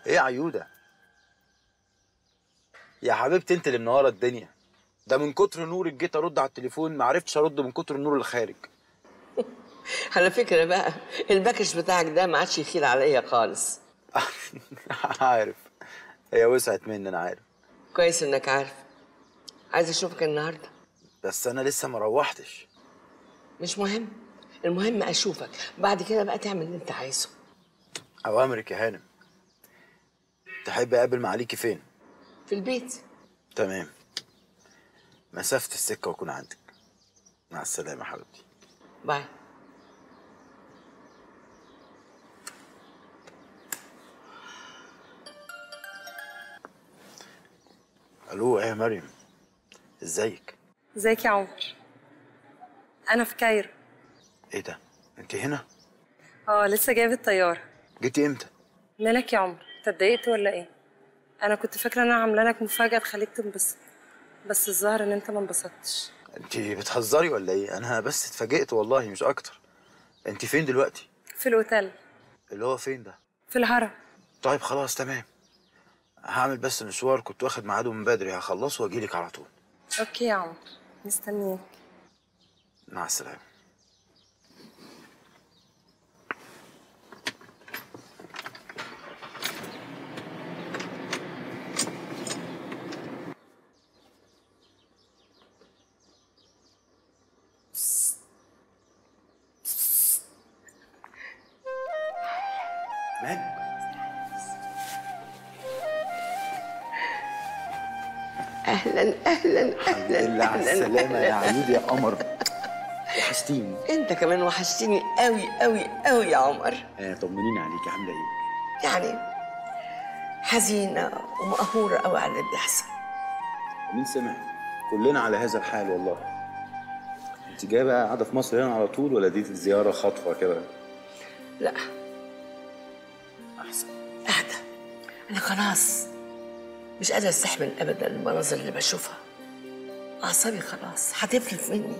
ايه يا عيوده يا حبيبتي انت اللي منوره الدنيا ده من كتر نورك جيت ارد على التليفون ما عرفتش ارد من كتر النور اللي خارج على فكره بقى الباكج بتاعك ده ما عادش يخيل عليا خالص عارف هي وسعت مني انا عارف كويس انك عارف عايز اشوفك النهارده بس انا لسه ما روحتش مش مهم المهم اشوفك بعد كده بقى تعمل اللي انت عايزه اوامرك يا هانم تحب اقابل معاليكي فين في البيت تمام مسافه السكه واكون عندك مع السلامه يا حبيبتي باي الو ايه يا مريم ازيك ازيك يا عمر انا في كايرو ايه ده انت هنا اه لسه جايب الطياره جيتي امتى مالك يا عمر انت اتضايقت ولا ايه انا كنت فاكره ان انا عامله لك مفاجاه تخليك تنبسط بس الظاهر ان انت ما انبسطتش انت بتهزري ولا ايه انا بس اتفاجئت والله مش اكتر انت فين دلوقتي في الاوتيل اللي هو فين ده في الهرم طيب خلاص تمام هعمل بس مشوار كنت واخد ميعاده من بدري هخلصه واجيلك على طول اوكي يا عمر مستنيك مع السلامه مالك اهلا اهلا الحمد اهلا لله على أهلاً، السلامه يا أهلاً. عيود يا قمر وحشتيني انت كمان وحشتني قوي قوي قوي يا عمر آه طمنيني عليكي عامله ايه يعني حزينه ومقهوره قوي على اللي بيحصل مين سمع كلنا على هذا الحال والله انت جايه بقى قاعده في مصر هنا على طول ولا دي زياره خطفه كده لا احسن اهدى انا خلاص مش قادره استحمل ابدا المناظر اللي بشوفها اعصابي خلاص هتفلت مني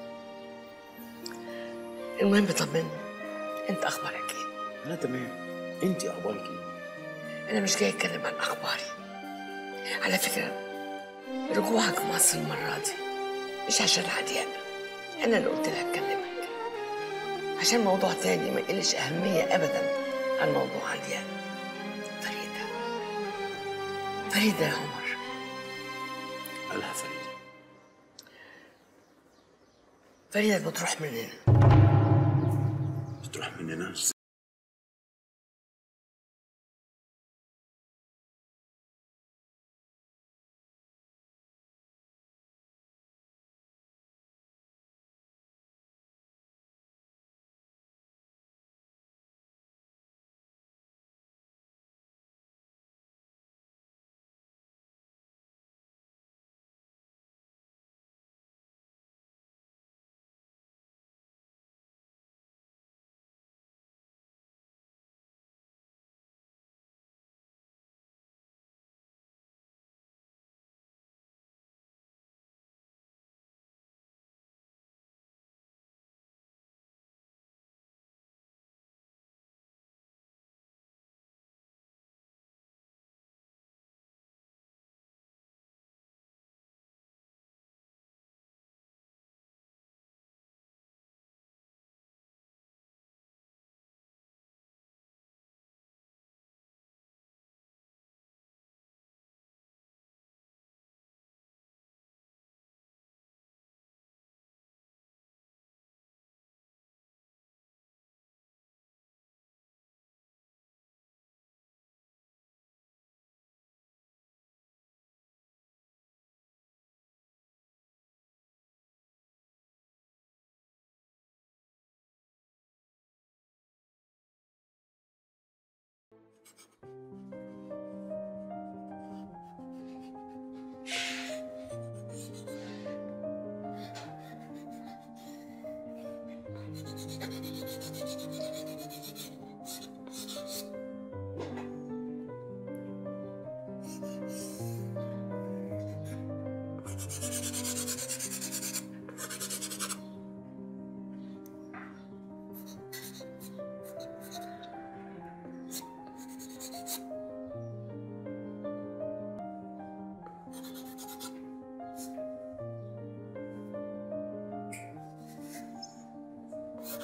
المهم طمني انت اخبارك ايه انا تمام انت اخبارك ايه انا مش جاي اتكلم عن اخباري على فكره رجوعك مصر المره دي مش عشان عديان انا اللي قلت لها اكلمك عشان موضوع تاني ما يقلش اهميه ابدا عن موضوع عديان فريده فريده يا عمر قالها فريده فريده بتروح مننا بتروح مننا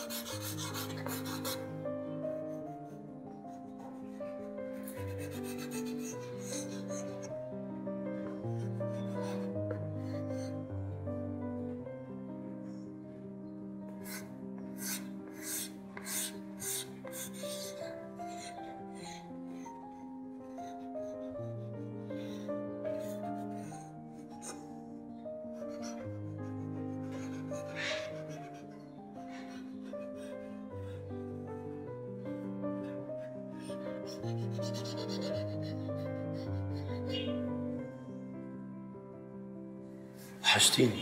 وحشتيني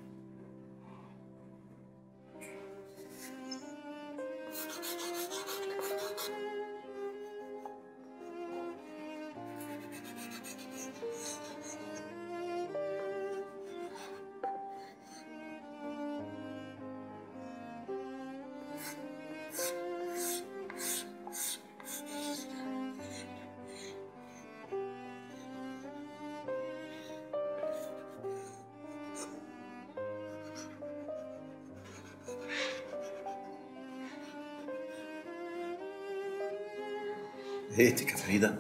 هيتك يا فريدة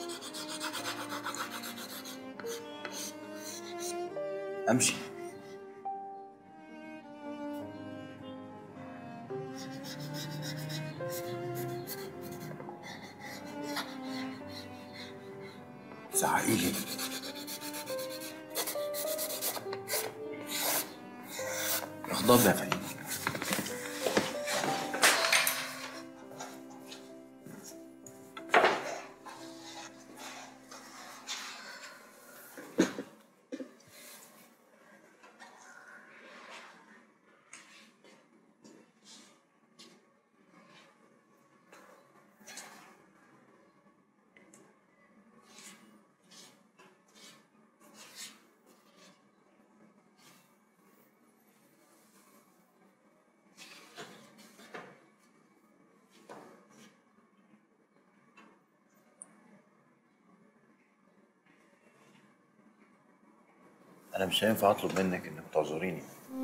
أمشي زعقي لي اغضب يا فريدة أنا مش هينفع أطلب منك إنك تعذريني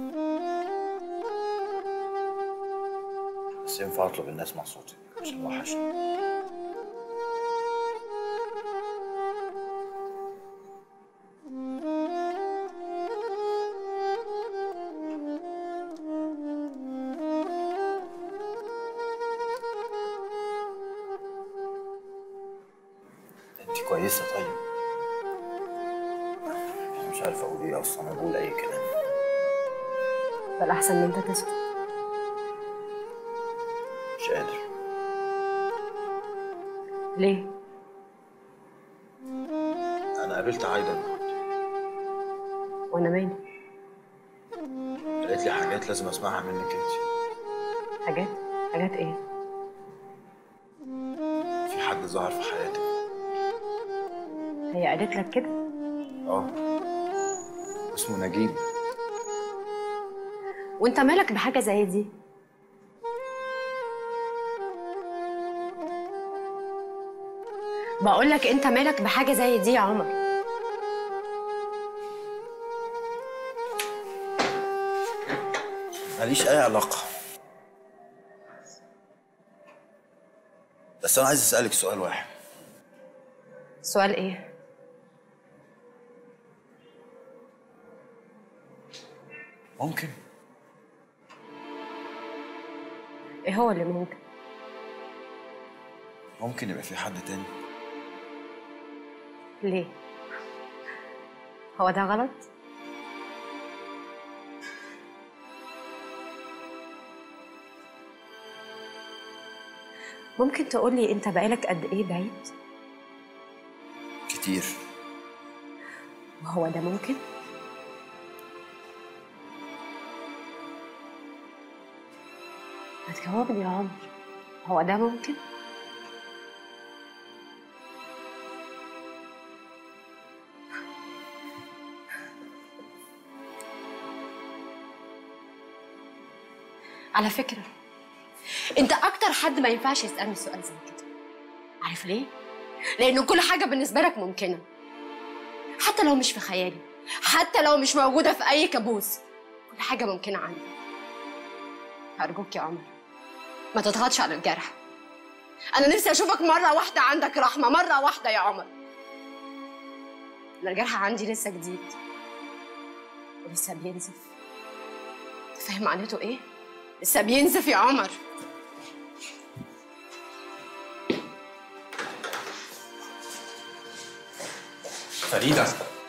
بس ينفع أطلب الناس مع صوتك عشان وحشني أنت كويسة طيب أنا مش عارف أقول إيه أصلا أنا بقول أي كلام بل احسن ان انت تسكت مش قادر ليه أنا قابلت عايدة النهاردة وانا مالي قالت لي حاجات لازم أسمعها منك أنت حاجات حاجات ايه في حد ظهر في حياتك هي قالت لك كده أه اسمه نجيب وانت مالك بحاجه زي دي بقول لك انت مالك بحاجه زي دي يا عمر ماليش أي علاقة بس أنا عايز أسألك سؤال واحد سؤال ايه ممكن ايه هو اللي ممكن ممكن يبقى في حد تاني ليه هو ده غلط ممكن تقولي انت بقالك قد ايه بعيد كتير وهو ده ممكن ما تجاوبني يا عمر هو ده ممكن على فكرة انت اكتر حد ما ينفعش يسألني سؤال زي كده عارف ليه؟ لأن كل حاجة بالنسبة لك ممكنة حتى لو مش في خيالي حتى لو مش موجودة في أي كابوس كل حاجة ممكنة عندي أرجوك يا عمر ما تضغطش على الجرح انا نفسي اشوفك مره واحده عندك رحمه مره واحده يا عمر انا الجرح عندي لسه جديد ولسه بينزف أنت فاهم معناته ايه لسه بينزف يا عمر فريدة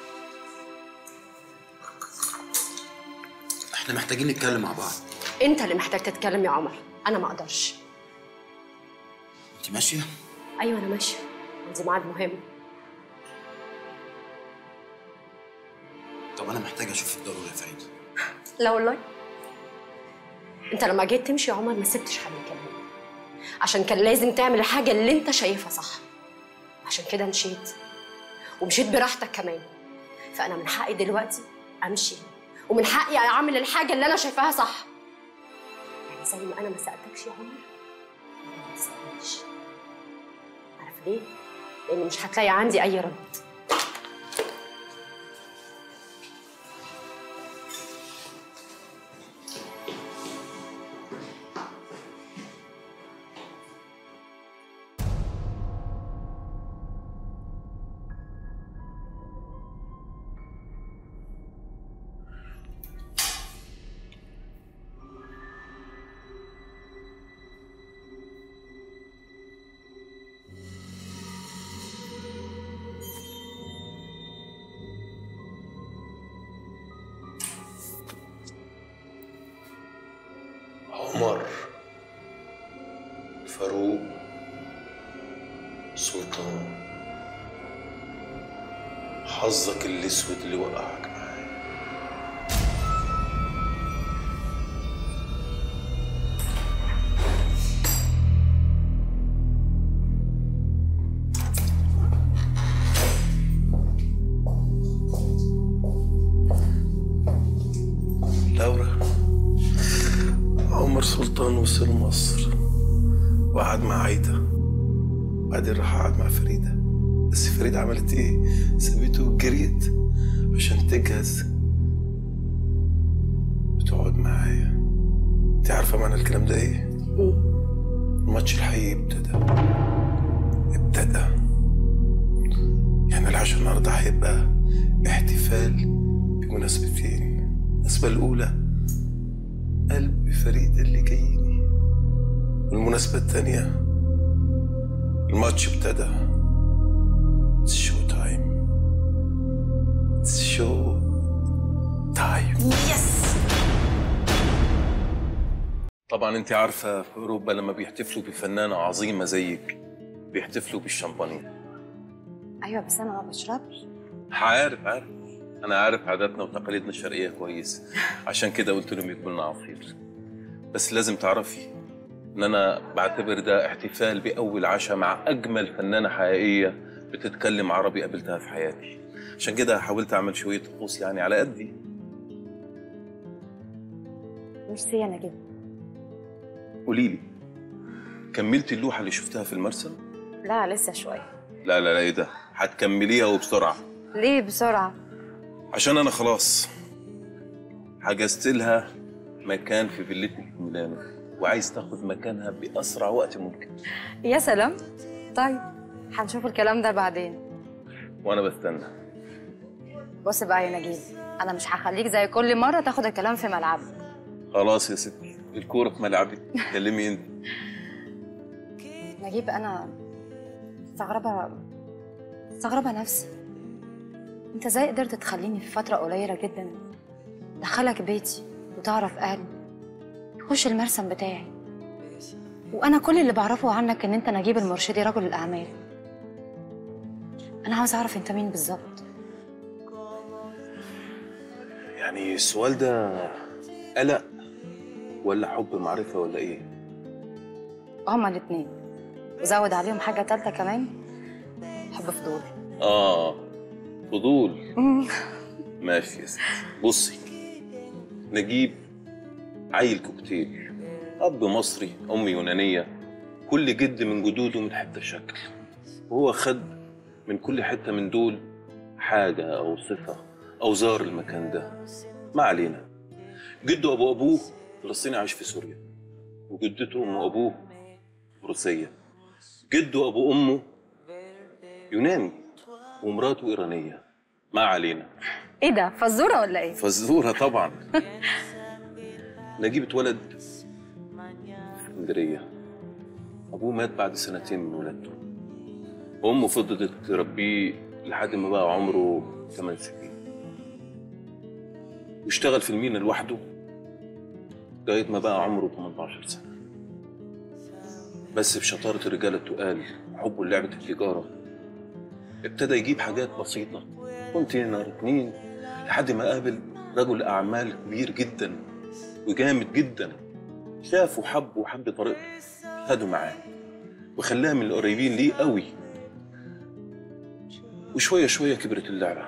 احنا محتاجين نتكلم مع بعض انت اللي محتاج تتكلم يا عمر انا ما اقدرش انت ماشية؟ ايوه انا ماشيه عندي ميعاد مهم طب انا محتاج اشوفك ضروري يا فريدة لا والله انت لما جيت تمشي يا عمر ما سبتش حد يكلمني عشان كان لازم تعمل الحاجه اللي انت شايفها صح عشان كده مشيت ومشيت براحتك كمان فانا من حقي دلوقتي امشي ومن حقي اعمل الحاجه اللي انا شايفاها صح يعني زي ما انا ما سالتكش يا عمر أنا ما تسالنيش عارف ليه لان مش هتلاقي عندي اي رد عمر فاروق سلطان حظك الاسود اللي وقعك معايا لورا عمر سلطان وصل مصر وقعد مع عايدة بعدين راح قعد مع فريدة بس فريدة عملت ايه؟ سابته وجريت عشان تجهز وتقعد معايا انت عارفة معنى الكلام ده ايه؟ الماتش الحقيقي ابتدى ابتدى يعني العشاء النهارده هيبقى احتفال بمناسبتين المناسبة الأولى قلب فريدة اللي جايني والمناسبة التانية الماتش ابتدى It's show time It's show time يس طبعا انت عارفة في أوروبا لما بيحتفلوا بفنانة عظيمة زيك بيحتفلوا بالشامبانيا ايوه بس انا ما بشربش عارف عارف أنا عارف عاداتنا وتقاليدنا الشرقية كويس عشان كده قلت لهم يجيبوا لنا عصير بس لازم تعرفي إن أنا بعتبر ده احتفال بأول عشاء مع أجمل فنانة حقيقية بتتكلم عربي قابلتها في حياتي عشان كده حاولت أعمل شوية طقوس يعني على قدي ميرسي يا نجيب قولي لي كملتي اللوحة اللي شفتها في المرسم؟ لا لسه شويه لا لا لا إيه ده هتكمليها وبسرعة ليه بسرعه عشان انا خلاص حجزت لها مكان في فيلتي في ميلانو وعايز تاخد مكانها باسرع وقت ممكن يا سلام طيب هنشوف الكلام ده بعدين وانا بستنى بص بقى يا نجيب انا مش هخليك زي كل مره تاخد الكلام في ملعبك خلاص يا ستي الكوره في ملعبي كلمي انت نجيب انا مستغربه مستغربه نفسي انت ازاي قدرت تخليني في فتره قليله جدا دخلك بيتي وتعرف اهلي تخش المرسم بتاعي وانا كل اللي بعرفه عنك ان انت نجيب المرشدي رجل الاعمال انا عاوز اعرف انت مين بالظبط يعني السؤال ده قلق ولا حب معرفه ولا ايه هما الاتنين وزود عليهم حاجه تالته كمان حب فضول اه فضول ماشي يا ستي بصي نجيب عيل كوكتيل أب مصري أم يونانية كل جد من جدوده من حتة شكل وهو خد من كل حتة من دول حاجة أو صفة أو زار المكان ده ما علينا جده أبو أبوه فلسطيني عايش في سوريا وجدته ام وابوه روسيه جده ابو امه يوناني ومراته ايرانيه ما علينا ايه ده فزوره ولا ايه فزوره طبعا نجيب اتولد في اسكندريه ابوه مات بعد سنتين من ولادته وامه فضلت تربيه لحد ما بقى عمره 8 سنين واشتغل في المينا لوحده لغايه ما بقى عمره 18 سنه بس بشطاره الرجاله التقال وحبه للعبه التجاره ابتدى يجيب حاجات بسيطه كونتينر اتنين لحد ما قابل رجل اعمال كبير جدا وجامد جدا شافه وحبه وحب طريقته خده معاه وخلاه من القريبين ليه قوي وشويه شويه كبرت اللعبه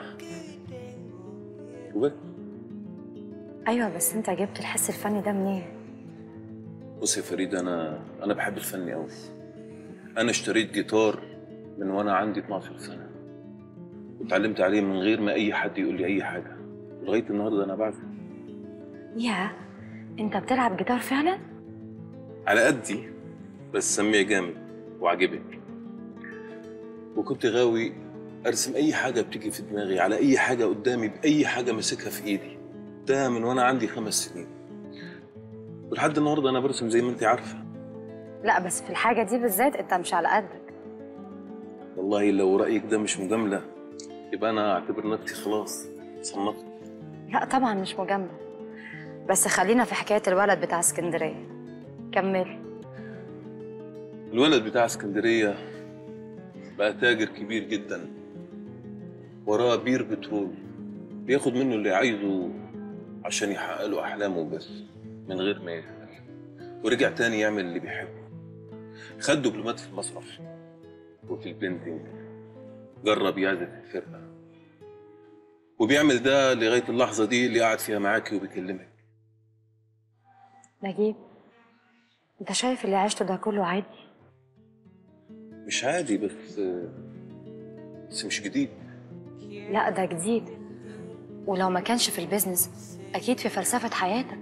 وبس ايوه بس انت جبت الحس الفني ده منين بص يا فريد انا انا بحب الفن قوي انا اشتريت جيتار من وانا عندي 12 سنه واتعلمت عليه من غير ما اي حد يقول لي اي حاجه لغايه النهارده انا بعزف يا انت بتلعب جيتار فعلا على قدي بس سميع جامد وعجبك وكنت غاوي ارسم اي حاجه بتيجي في دماغي على اي حاجه قدامي باي حاجه ماسكها في ايدي ده من وانا عندي خمس سنين ولحد النهارده انا برسم زي ما انت عارفه لا بس في الحاجه دي بالذات انت مش على قدك والله لو رايك ده مش مجامله يبقى انا اعتبر نفسي خلاص صنفت لا طبعا مش مجامله بس خلينا في حكايه الولد بتاع اسكندريه كمل الولد بتاع اسكندريه بقى تاجر كبير جدا وراه بير بترول بياخد منه اللي عايزه عشان يحقق له احلامه بس من غير ما يسال ورجع تاني يعمل اللي بيحبه خد دبلومات في المسرح وفي البينتينج جرب يعزف الفرقه وبيعمل ده لغايه اللحظه دي اللي قاعد فيها معاكي وبيكلمك نجيب انت شايف اللي عشته ده كله عادي مش عادي بس بس مش جديد لا ده جديد ولو ما كانش في البيزنس اكيد في فلسفه حياتك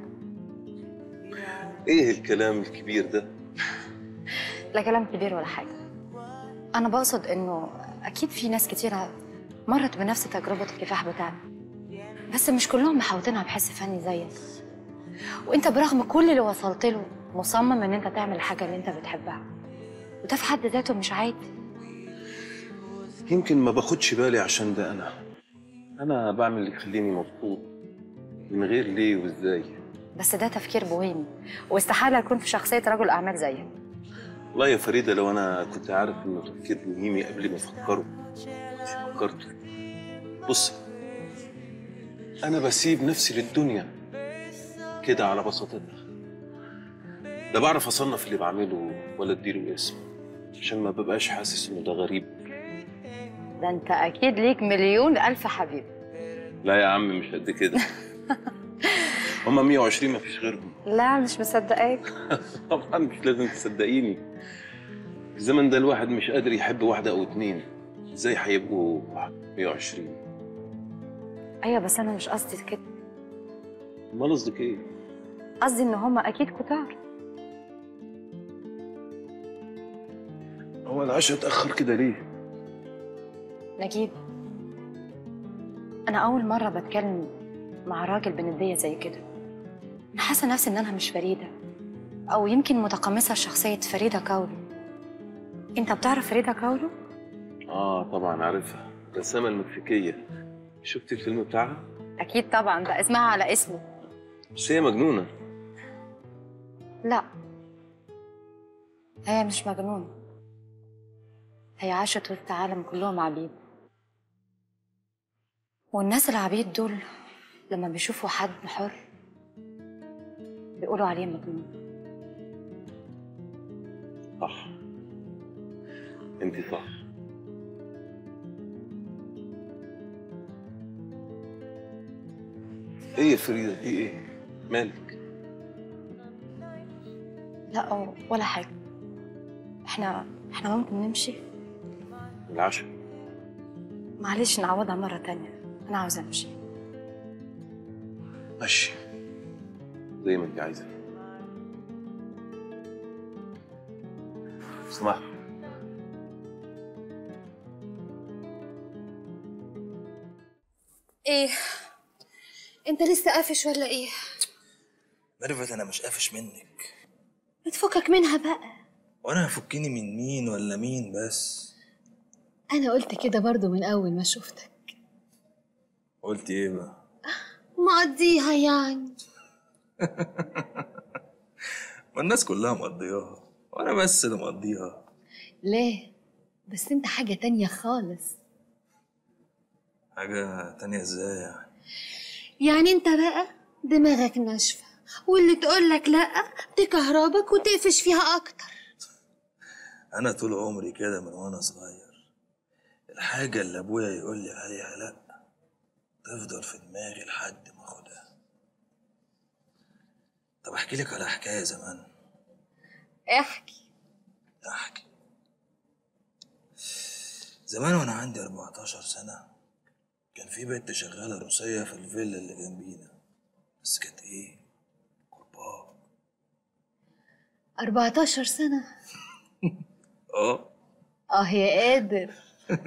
ايه الكلام الكبير ده لا كلام كبير ولا حاجه انا بقصد انه اكيد في ناس كتيره مرت بنفس تجربه الكفاح بتاعنا بس مش كلهم محاوطينها بحس فني زيك وانت برغم كل اللي وصلت له مصمم ان انت تعمل الحاجه اللي انت بتحبها وده في حد ذاته مش عادي يمكن ما باخدش بالي عشان ده انا انا بعمل اللي يخليني مبسوط من غير ليه وازاي بس ده تفكير بوهيمي واستحاله يكون في شخصيه رجل اعمال زيك والله يا فريده لو انا كنت عارف انه تفكير بوهيمي قبل ما افكره مش فكرت بص انا بسيب نفسي للدنيا كده على بساطتها لا بعرف اصنف اللي بعمله ولا اديله اسم عشان ما ببقاش حاسس انه ده غريب ده انت اكيد ليك مليون الف حبيب لا يا عم مش قد كده هما 120 ما فيش غيرهم لا مش مصدقاك طبعا مش لازم تصدقيني في الزمن ده الواحد مش قادر يحب واحدة أو اتنين ازاي هيبقوا 120 ايوه بس انا مش قصدي كده امال قصدك ايه؟ قصدي ان هم اكيد كتار هو العشاء اتأخر كده ليه؟ نجيب انا اول مره بتكلم مع راجل بنديه زي كده انا حاسه نفسي ان انا مش فريده او يمكن متقمصه شخصيه فريده كولو انت بتعرف فريده كولو اه طبعا عارفها رسامة المكسيكية شفت الفيلم بتاعها؟ اكيد طبعا ده اسمها على اسمه بس هي مجنونة لا هي مش مجنونه هي عاشت وسط عالم كلهم عبيد والناس العبيد دول لما بيشوفوا حد حر بيقولوا عليه مجنون صح انت صح ايه يا فريدة في ايه؟ مالك؟ لا ولا حاجه احنا احنا ممكن نمشي العشاء معلش نعوضها مره تانية انا عاوزه امشي ماشي زي ما انت عايزة اسمح ايه انت لسه قافش ولا ايه ميرفت انا مش قافش منك بتفكك منها بقى وانا هفكني من مين ولا مين بس انا قلت كده برضو من اول ما شفتك قلت ايه بقى مقضيها يعني ما الناس كلها مقضياها وانا بس اللي مقضيها ليه بس انت حاجة تانية خالص حاجة تانية ازاي يعني يعني انت بقى دماغك ناشفة واللي تقولك لأ تكهربك وتقفش فيها أكتر انا طول عمري كده من وانا صغير الحاجة اللي ابويا يقول لي عليها لا تفضل في دماغي لحد ما اخدها طب احكي لك على حكاية زمان احكي احكي زمان وانا عندي 14 سنة كان في بنت شغالة روسية في الفيلا اللي جنبينا بس كانت ايه كرباء 14 سنة اه اه يا قادر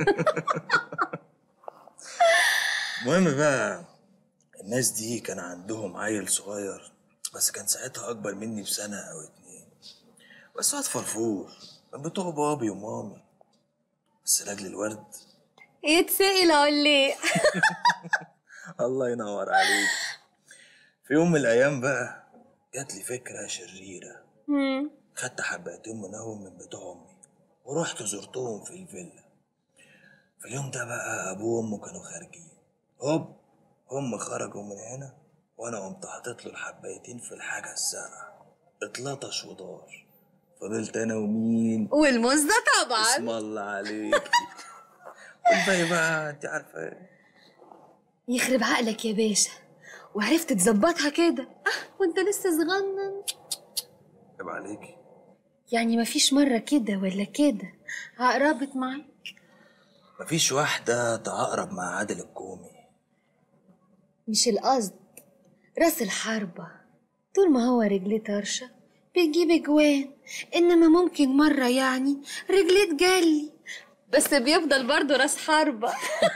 المهم بقى الناس دي كان عندهم عيل صغير بس كان ساعتها اكبر مني بسنة او اتنين بس واد فرفور كان بتوع بابي ومامي بس لاجل الورد يتسأل ولا ايه الله ينور عليك في يوم من الايام بقى جات لي فكره شريره خدت حبايتين منهم من بتوع امي ورحت زرتهم في الفيلا في اليوم ده بقى ابوه وامه كانوا خارجين هوب هم خرجوا من هنا وانا قمت حاطط له الحبايتين في الحاجه الساقعه اتلطش ودار فضلت انا ومين والموز ده طبعا اسم الله عليك والباقي بقى انت عارفه ايه يخرب عقلك يا باشا وعرفت تظبطها كده اه وانت لسه صغنن عيب عليكي يعني مفيش مرة كده ولا كده عقربت معاك مفيش واحدة تعقرب مع عادل الكومي مش القصد راس الحربة طول ما هو رجليه طرشة بيجيب اجوان انما ممكن مرة يعني رجليه تجلي بس بيفضل برضه راس حربة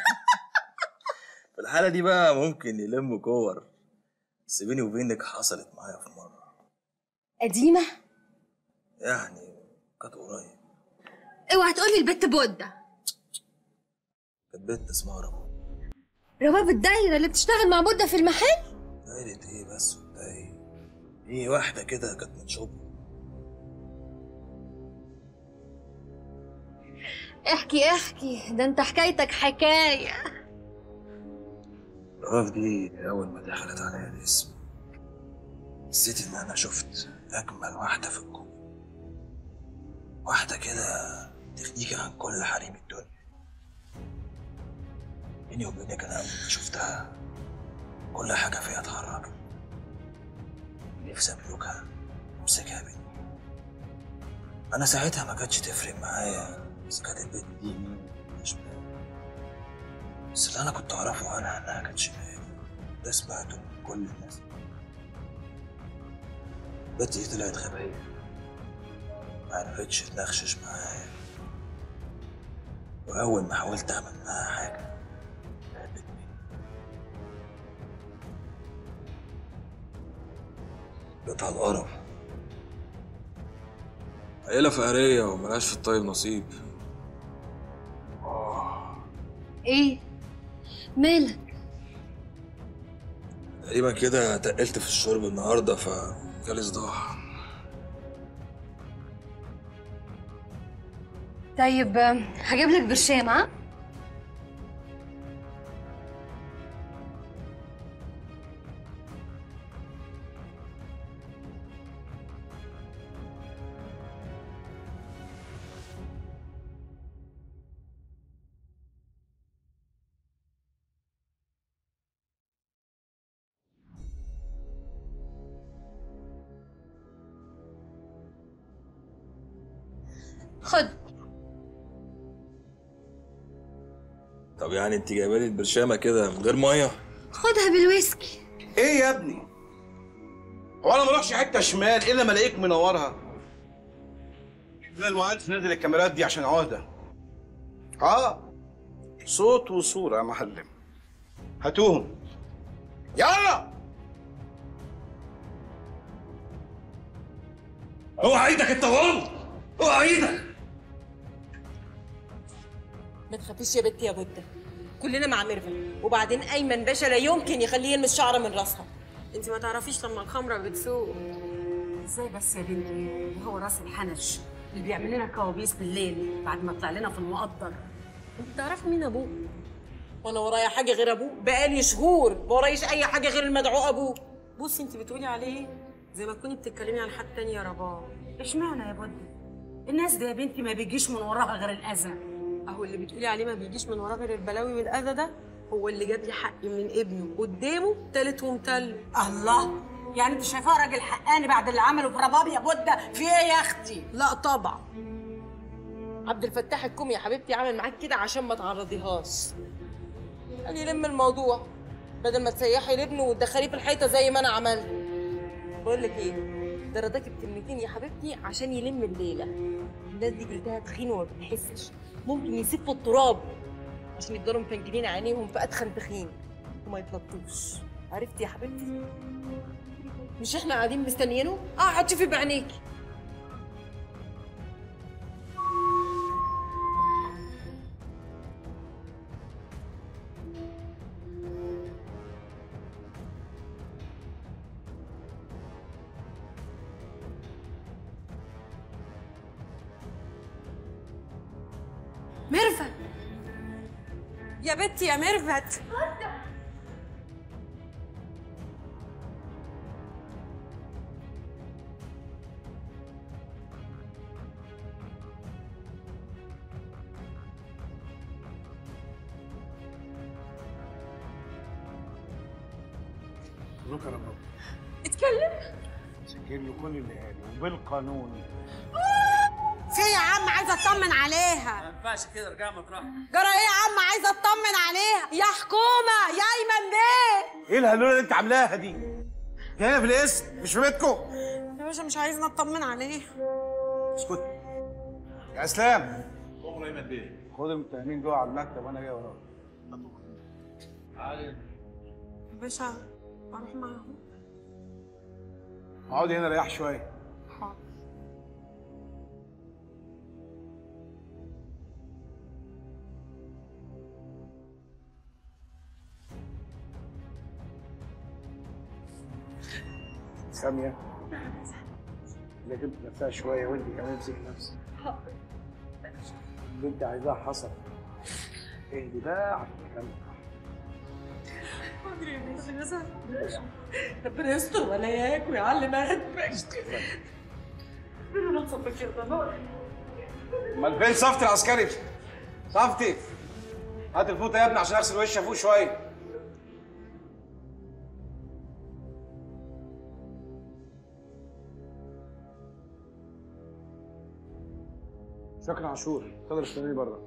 في الحالة دي بقى ممكن يلم كور بس بيني وبينك حصلت معايا في مرة قديمة يعني كانت قريب اوعى تقولي البت بودة كانت بنت اسمها رباب رباب الدايرة اللي بتشتغل مع بودة في المحل دايرة ايه بس وبتاع ايه هي واحدة كده كانت من شبرا احكي احكي ده انت حكايتك حكاية رباب دي أول ما دخلت عليا الاسم حسيت إن أنا شفت أجمل واحدة في الكون واحدة كده تغنيك عن كل حريم الدنيا بيني وبينك أنا أول ما شفتها كل حاجة فيها اتحركت نفسي أملكها أمسكها بإيدي أنا ساعتها ما كانتش تفرق معايا إذا كانت البنت دي مين ولا شمال بس اللي أنا كنت أعرفه عنها إنها كانت شمال ده سمعته من كل الناس البنت دي طلعت غبية ما عرفتش تنخشش معايا وأول ما حاولت أعمل معاها حاجة هربتني جت على القرف عيلة فقرية وملهاش في الطيب نصيب ايه مالك تقريبا كده تقلت في الشرب النهارده فجالي صداع طيب هجيب لك برشام ها خد طب يعني انت جايبه لي البرشامه كده من غير ميه خدها بالويسكي ايه يا ابني هو انا ما اروحش حته شمال الا ما الاقيك منورها لا المهندس نزل الكاميرات دي عشان عهده اه صوت وصوره يا معلم هاتوهم يلا اوعى ايدك انت وهو اوعى ايدك ما تخافيش يا بنتي يا بودة كلنا مع ميرفت وبعدين ايمن باشا لا يمكن يخليه يلمس شعره من راسها انت ما تعرفيش لما الخمره بتسوق ازاي بس يا بنتي هو راس الحنش اللي بيعمل لنا كوابيس بالليل بعد ما طلع لنا في المقدر انت تعرف مين ابوه وانا ورايا حاجه غير ابوه بقالي شهور ما ورايش اي حاجه غير المدعو ابوه بصي انت بتقولي عليه إيه؟ زي ما تكوني بتتكلمي عن حد تاني يا رباب اشمعنى يا بودة الناس دي يا بنتي ما بيجيش من وراها غير الاذى اهو اللي بتقولي عليه ما بيجيش من وراه غير البلاوي والاذى ده هو اللي جاب لي حقي من ابنه قدامه تالت ومتل الله يعني انت شايفاه راجل حقاني بعد اللي عمله في رباب يا بودة في ايه يا اختي لا طبعا عبد الفتاح الكومي يا حبيبتي عامل معاك كده عشان ما تعرضيهاش قال يلم الموضوع بدل ما تسيحي لابنه وتدخليه في الحيطه زي ما انا عملت بقول لك ايه ده رضاكي بكلمتين يا حبيبتي عشان يلم الليله الناس دي جلدها تخين وما بتحسش ممكن يسفوا التراب عشان يفضلوا مفنجلين عينيهم في ادخن تخين وما يتلطوش عرفتي يا حبيبتي مش احنا قاعدين مستنيينه اه هتشوفي بعينيكي ميرفت يا بنتي يا ميرفت مبروك يا رب اتكلم سجل له كل اللي قاله وبالقانون في يا عم عايزه اطمن عليها ما ينفعش كده ارجع مطرح جرى ايه يا عم عايزه اطمن عليها يا حكومه يا ايمن بيه ايه الهلوله اللي انت عاملاها دي؟ انت هنا في الاسم مش في بيتكم يا باشا مش عايزنا نطمن عليه اسكت يا اسلام خد المتهمين دول على المكتب وانا جاي وراك باشا اروح معاهم اقعدي هنا ريح شويه سامية اللي جبت نفسها شوية وانت كمان امسك نفسك اللي انت عايزاه حصل اهدي بقى عشان نكمل ربنا يستر ولاياك ويعلم قلبك امال فين صفتي العسكري؟ صفتي هات الفوطه يا ابني عشان اغسل وشي افوق شويه شكرا عاشور تقدر تستناني بره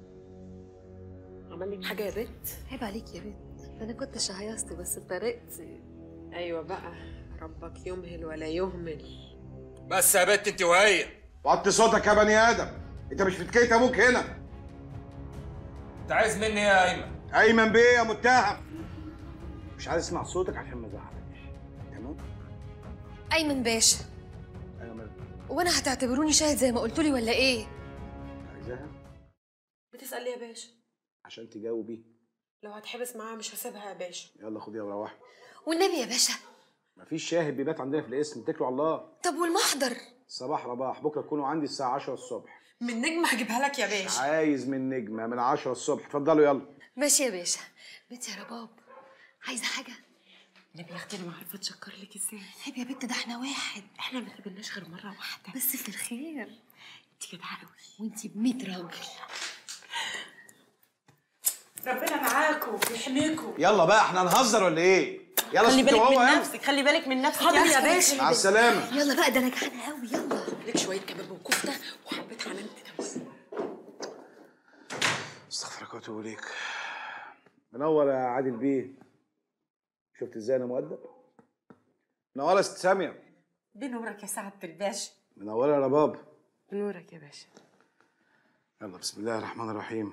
عمل لك حاجه يا بنت عيب عليك يا بنت انا كنت شهيصت بس بطريقتي ايوه بقى ربك يمهل ولا يهمل بس يا بنت انت وهي وطي صوتك يا بني ادم انت مش في تكيت ابوك هنا انت عايز مني ايه يا ايمن ايمن بيه يا متهم مش عايز اسمع صوتك عشان ما ازعلكش تمام ايمن باشا ايوه مالك وانا هتعتبروني شاهد زي ما قلتولي ولا ايه عايزاها بتسال ليه يا باشا عشان تجاوبي لو هتحبس معاها مش هسيبها يا باشا يلا خديها وروحي والنبي يا باشا مفيش شاهد بيبات عندنا في الاسم اتكلوا على الله طب والمحضر صباح رباح بكره تكونوا عندي الساعه 10 الصبح من نجم هجيبها لك يا باشا عايز من نجمه من 10 الصبح اتفضلوا يلا ماشي يا باشا بنت يا رباب عايزه حاجه نبي يا اختي انا ما عارفه اتشكر لك ازاي عيب يا بنت ده احنا واحد احنا ما اتقابلناش غير مره واحده بس في الخير انت جدعه قوي وانتي ب 100 راجل ربنا معاكم ويحميكم يلا بقى احنا هنهزر ولا ايه يلا خلي ست بالك وهو من يلا. نفسك خلي بالك من نفسك حاضر يا باشا. مع السلامه يلا بقى ده انا جعانه قوي يلا لك شويه كباب وكفته وحبه علامه تمس استغفرك واتوب اليك منور يا عادل بيه شفت ازاي انا مؤدب منوره يا ست ساميه دي نورك يا سعاده الباشا منوره يا رباب نورك يا باشا يلا بسم الله الرحمن الرحيم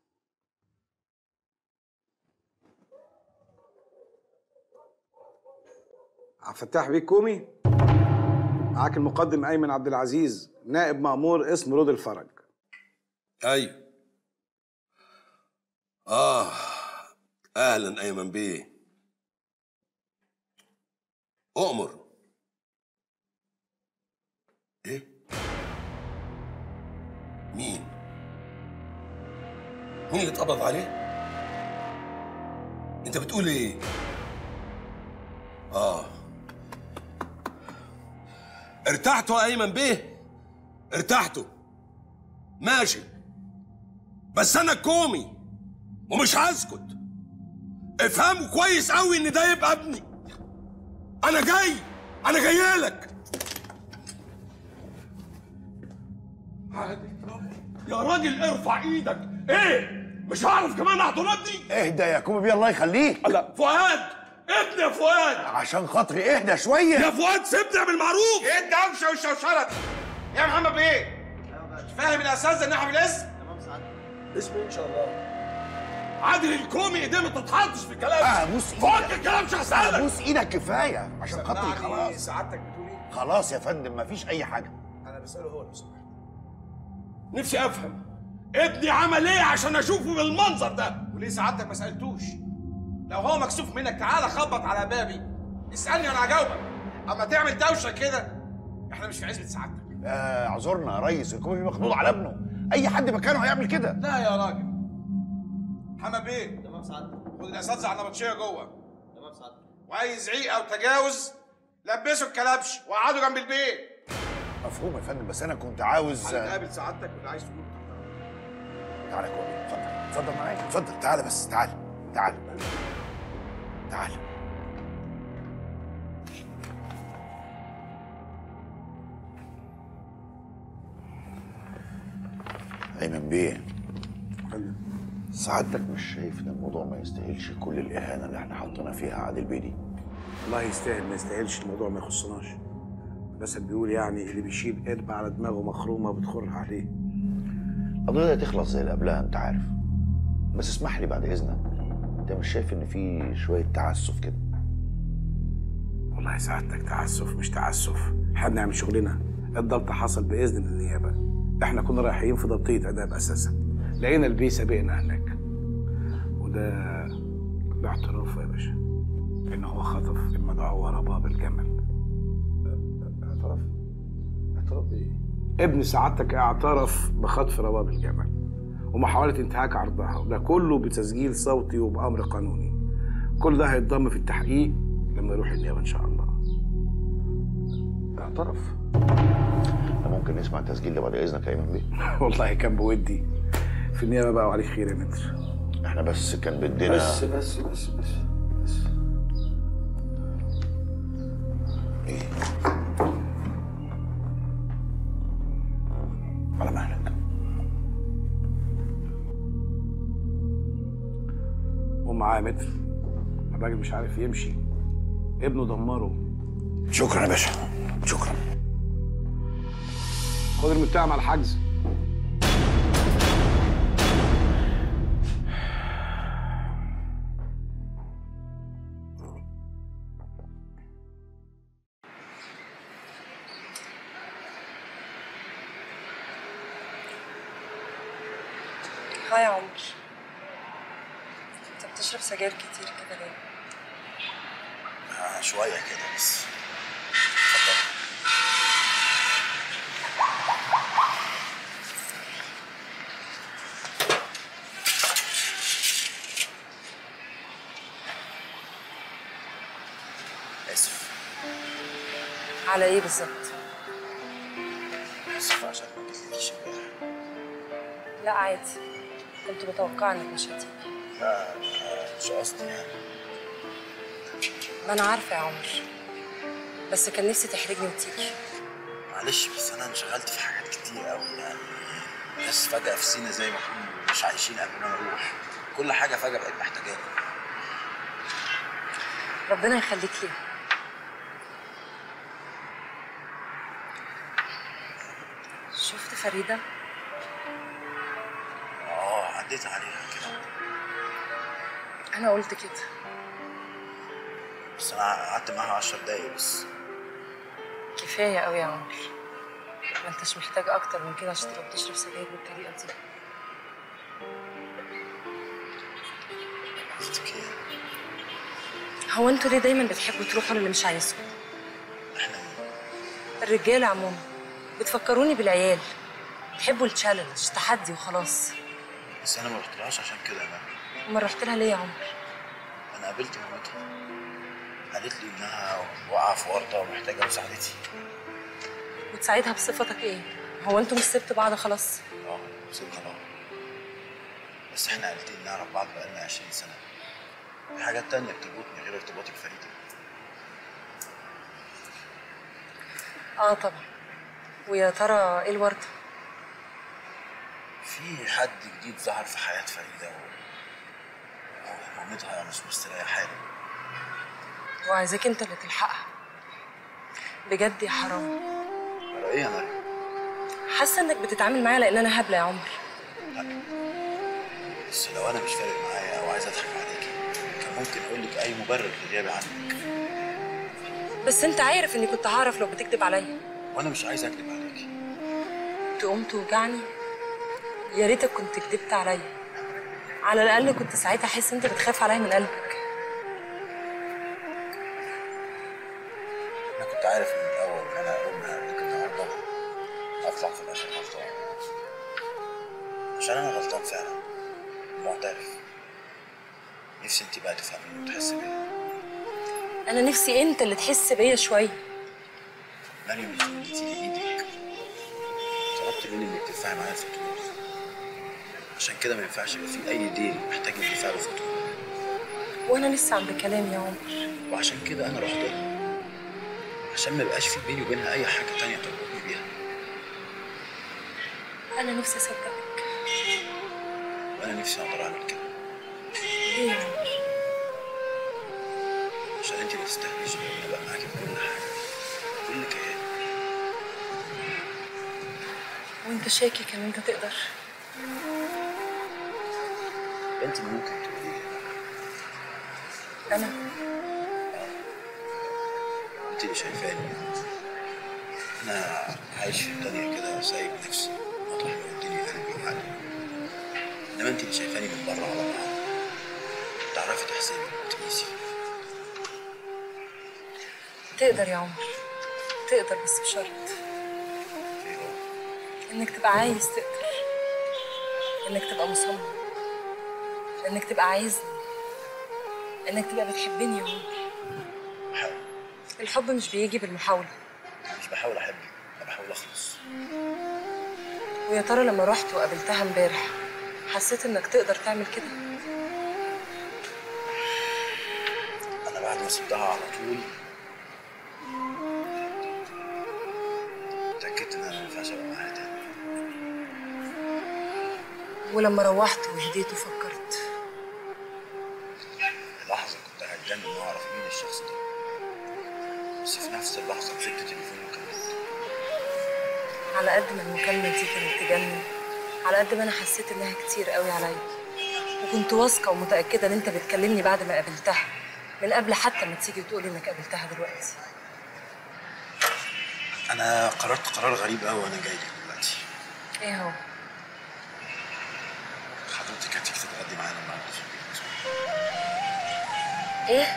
عبد الفتاح بيه كومي معاك المقدم ايمن عبد العزيز نائب مأمور اسم رود الفرج ايوه اه اهلا ايمن بيه اؤمر ايه مين مين اللي اتقبض عليه انت بتقول ايه اه ارتحتوا يا ايمن بيه ارتحتوا ماشي بس انا كومي ومش هسكت افهموا كويس قوي ان ده يبقى ابني انا جاي انا جاي لك يا راجل ارفع ايدك ايه مش هعرف كمان احضن ابني اهدى يا كومي بيه الله يخليك لا فؤاد ابني يا فؤاد عشان خاطري اهدى شويه يا فؤاد سيبني اعمل معروف ايه الدوشه والشوشره دي؟ يا محمد بيه مش فاهم الاساس ان احنا بالاسم اسمه ان شاء الله عادل الكومي ايديه ما تتحطش في الكلام اه بوس فك الكلام مش هسألك بوس ايدك كفايه عشان خاطري سمعني خلاص سعادتك بتقول ايه؟ خلاص يا فندم مفيش اي حاجه انا بساله هو اللي سمعني نفسي افهم ابني عمل ايه عشان اشوفه بالمنظر ده وليه سعادتك ما سالتوش؟ لو هو مكسوف منك تعالى خبط على بابي اسالني وانا هجاوبك اما تعمل دوشه كده احنا مش في عزبه سعادتك آه اعذرنا يا ريس الكومي بيه مخضوض على ابنه اي حد مكانه هيعمل كده لا يا راجل محمد بيه تمام سعادتك خد الاساتذه على النبطشيه جوه تمام سعادتك واي زعيق او تجاوز لبسوا الكلبش وقعدوا جنب البيت مفهوم يا فندم بس انا كنت عاوز هنتقابل سعادتك واللي عايز تقوله تعالى يا كومي اتفضل اتفضل معايا اتفضل تعالى بس تعالى تعالى تعالى ايمن بيه سعادتك مش شايف ان الموضوع ما يستاهلش كل الاهانه اللي احنا حطينا فيها عادل بيه دي والله يستاهل ما يستاهلش الموضوع ما يخصناش بس بيقول يعني اللي بيشيل قربة على دماغه مخرومه بتخر عليه القضيه دي تخلص زي اللي قبلها انت عارف بس اسمح لي بعد اذنك انت مش شايف ان في شويه تعسف كده والله سعادتك تعسف مش تعسف احنا بنعمل شغلنا الضبط حصل باذن النيابه احنا كنا رايحين في ضبطيه اداب اساسا لقينا البي سابقنا هناك وده باعترافه يا باشا ان هو خطف المدعو رباب الجمل اعترف اعترف بايه ابن سعادتك اعترف بخطف رباب الجمل ومحاولة انتهاك عرضها وده كله بتسجيل صوتي وبأمر قانوني كل ده هيتضم في التحقيق لما يروح النيابة إن شاء الله اعترف احنا ممكن نسمع التسجيل ده بعد اذنك يا ايمن بيه والله كان بودي في النيابة بقى وعليك خير يا متر احنا بس كان بدنا بس بس بس بس بس على مهلك ومعاه متر الراجل مش عارف يمشي ابنه دمره شكرا يا باشا شكرا خد المتهم على الحجز هاي يا عمر انت بتشرب سجاير كتير كده ليه؟ آه شويه كده بس اسف على ايه بالظبط؟ اسف عشان ما جيتلكيش امبارح لا عادي كنت متوقعه انك مش هتيجي لا آه، مش قصدي يعني ما انا عارفه يا عمر بس كان نفسي تحرجني وتيجي معلش بس انا انشغلت في حاجات كتير قوي يعني بس فجأة في سينا زي ما كنا مش عايشين قبل ما نروح كل حاجة فجأة بقت محتاجاني ربنا يخليك لي شفت فريده اه عديت عليها كده انا قلت كده بس انا قعدت معاها عشر دقايق بس كفايه قوي يا عمر ما انتش محتاج اكتر من كده عشان تبقى بتشرب سجاير بالطريقه دي قصدك ايه؟ هو انتوا ليه دايما بتحبوا تروحوا للي مش عايزكم الرجاله عموما بتفكروني بالعيال بتحبوا التشالنج تحدي وخلاص بس انا ما رحتلهاش عشان كده انا امال رحت لها ليه يا عمر انا قابلت مامتها قالت لي انها واقعه في ورطه ومحتاجه مساعدتي وتساعدها بصفتك ايه هو انتوا مش سبتوا بعض خلاص اه سيبنا بعض بس احنا عيلتين نعرف بعض بقالنا 20 سنه في حاجات تانية بتربطني غير ارتباطي بفريده اه طبعا ويا ترى ايه الورده في حد جديد ظهر في حياه فريده و... ومامتها مش مستريحه له وعايزاك انت اللي تلحقها بجد يا حرام على ايه يا مريم؟ حاسه انك بتتعامل معايا لان انا هبله يا عمر بس لو انا مش فارق معايا او عايز اضحك عليكي كان ممكن اقول لك اي مبرر لغيابي عنك بس انت عارف اني كنت هعرف لو بتكذب عليا وانا مش عايز اكذب عليكي تقوم توجعني يا ريتك كنت كدبت عليا على الاقل كنت ساعتها احس انت بتخاف عليا من قلبك انا كنت عارف من الاول ان انا اقوم هقابلك النهارده اطلع في الاخر غلطان عشان انا غلطان فعلا معترف نفسي انت بقى تفهميني وتحسي بيا انا نفسي انت اللي تحس بيا شويه مريم انت مديتي لي ايدك طلبت مني انك تدفعي معايا الفاتوره عشان كده ما ينفعش يبقى في اي دين محتاج انك تدفعي له فاتوره وانا لسه عند كلامي يا عمر وعشان كده انا رحت لها عشان ما يبقاش في بيني وبينها اي حاجه تانية تربطني بيها انا نفسي اصدقك وانا نفسي اقدر اعمل كده ليه يا عمر عشان انت ما تستاهليش ان انا ابقى معاكي في كل حاجه كل كيان وانت شاكك ان انت تقدر انت اللي ممكن تقولي انا انت اللي شايفاني انا عايش في الدنيا كده وسايب نفسي مطرح ما اديني قلبي وعقلي انما انت اللي شايفاني من بره على بعض تعرفي تحسبي وتقيسي تقدر يا عمر تقدر بس بشرط انك تبقى عايز تقدر انك تبقى مصمم انك تبقى عايزني انك تبقى بتحبني يا عمر الحب مش بيجي بالمحاولة انا مش بحاول احبك انا بحاول اخلص ويا ترى لما رحت وقابلتها امبارح حسيت انك تقدر تعمل كده انا بعد ما سبتها على طول اتاكدت ان انا ما ينفعش ابقى معاها تاني ولما روحت وهديت وفكرت لحظه كنت هتجنن واعرف مين الشخص ده بس في نفس اللحظه مسكت تليفوني وكلمت على قد ما المكالمة دي كانت تجنن على قد ما انا حسيت انها كتير قوي عليا وكنت واثقة ومتأكدة ان انت بتكلمني بعد ما قابلتها من قبل حتى ما تيجي وتقولي انك قابلتها دلوقتي انا قررت قرار غريب قوي وانا جاي لك دلوقتي ايه هو حضرتك هتيجي تتغدي معانا النهارده في البيت ايه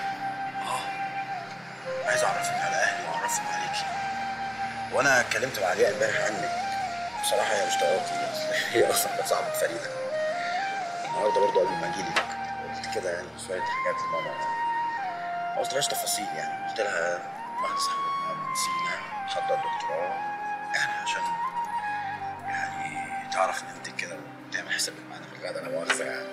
عايز اعرفك على اهلي واعرفهم عليكي وانا اتكلمت مع علياء امبارح عنك بصراحه هي مش طاقتي هي اصلا كانت صاحبه فريده النهارده برضه قبل ما اجي لك قلت كده يعني شويه حاجات لماما ما قلتلهاش تفاصيل يعني قلت لها واحده صاحبتنا مهندسينا حاضره الدكتوراه يعني عشان يعني تعرف نمتك كده وتعمل حسابك معانا في الغدا لا مؤاخذه يعني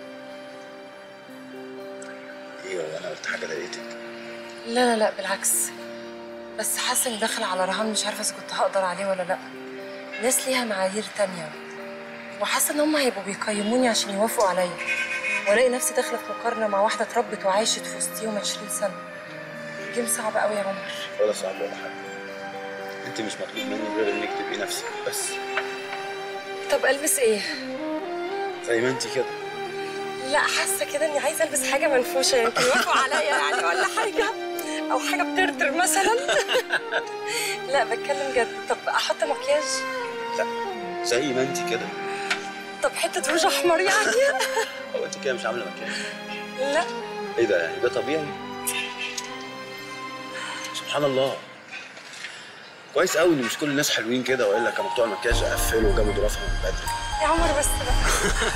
ايه هو انا قلت حاجه ضايقتك لا لا لا بالعكس بس حاسه اني داخله على رهان مش عارفه اذا كنت هقدر عليه ولا لا ناس ليها معايير تانية وحاسه ان هم هيبقوا بيقيموني عشان يوافقوا عليا والاقي نفسي داخله في مقارنه مع واحده اتربت وعاشت في وسطيهم 20 سنه جيم صعب قوي يا عمر ولا صعب ولا حاجه انت مش مطلوب مني غير انك تبقي نفسك بس طب البس ايه زي ما انت كده لا حاسه كده اني عايزه البس حاجه منفوشه يمكن يوافقوا عليا يعني ولا حاجه او حاجه بترتر مثلا لا بتكلم جد طب احط مكياج زي ما انت كده طب حته روج احمر يعني هو انت كده مش عامله مكياج لا ايه ده يعني ده طبيعي سبحان الله كويس قوي ان مش كل الناس حلوين كده والا كانوا بتوع المكياج قفلوا وجابوا ضرافهم من بدري يا عمر بس بقى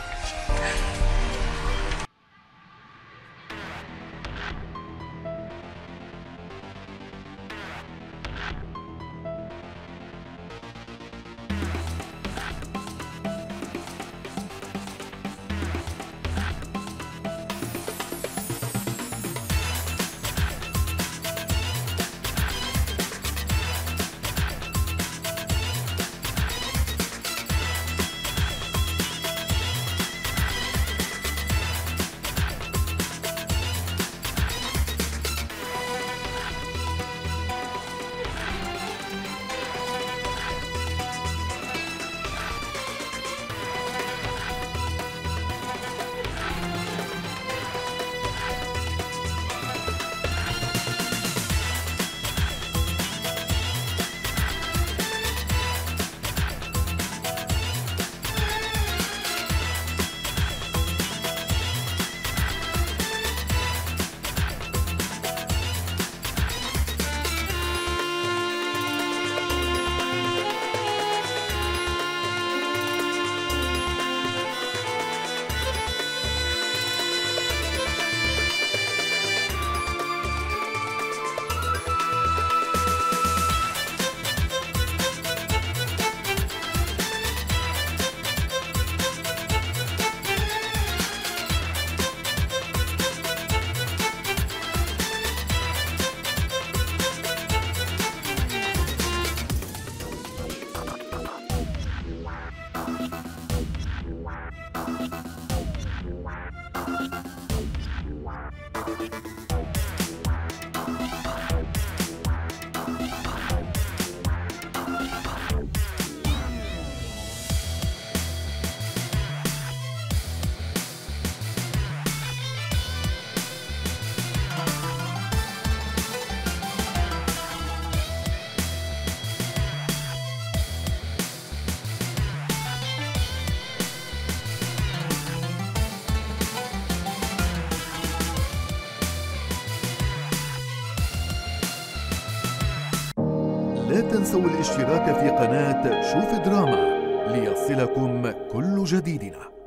لا تنسوا الاشتراك في قناة شوف دراما ليصلكم كل جديدنا